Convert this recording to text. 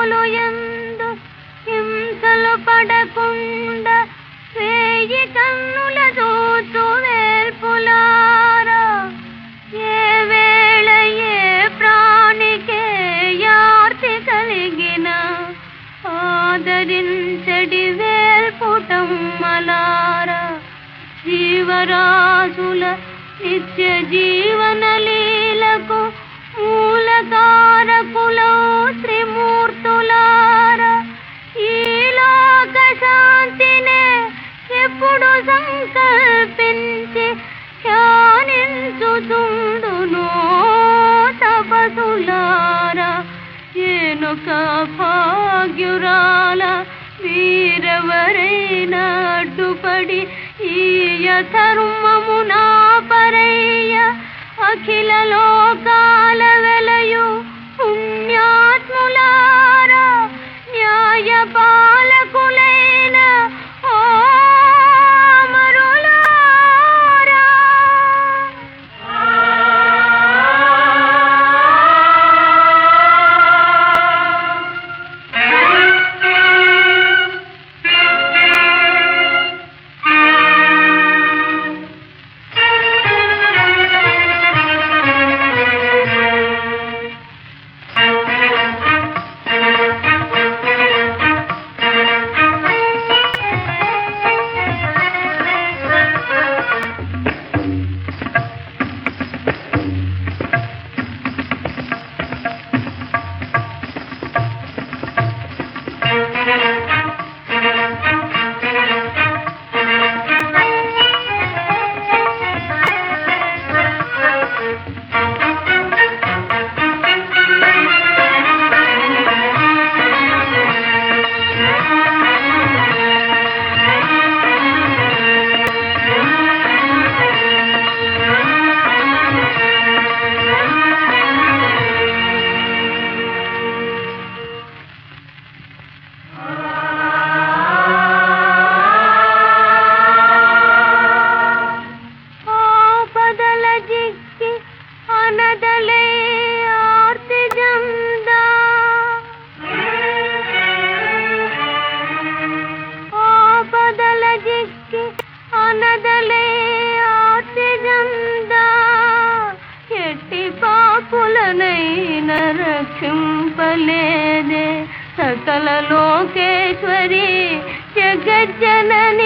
పాలు ఎందు హింసలు పడకుండా వేయి కన్నుల చూచు వేల్పులారా ఏ వేళ ఏ ప్రాణికే యార్తి కలిగిన ఆదరించడి వేల్పుటమ్మలారా జీవరాశుల నిత్య జీవన లీలకు మూలకారకులో త్రిమూర్తులారా ఈ లోక శాంతినే ఎప్పుడు సంకల్పించి ధ్యానించుతుండునో తపసులారా ఏనుక భాగ్యురాల వీరెవరైనా అడ్డుపడి ఈయ ధర్మమునా పరయ్య అఖిల లోకాల వెలయు పుణ్యాత్ములారా న్యాయ పాలకులైన ఓ అమరులారా ఆపదల జిక్కి అనదలే ఆర్తి జందా ఆపదల జిక్కి అనదలే ఆర్తి జందా ఎట్టి పాపులనైన రక్షింపలేదే సకల లోకేశ్వరి జగజ్జనని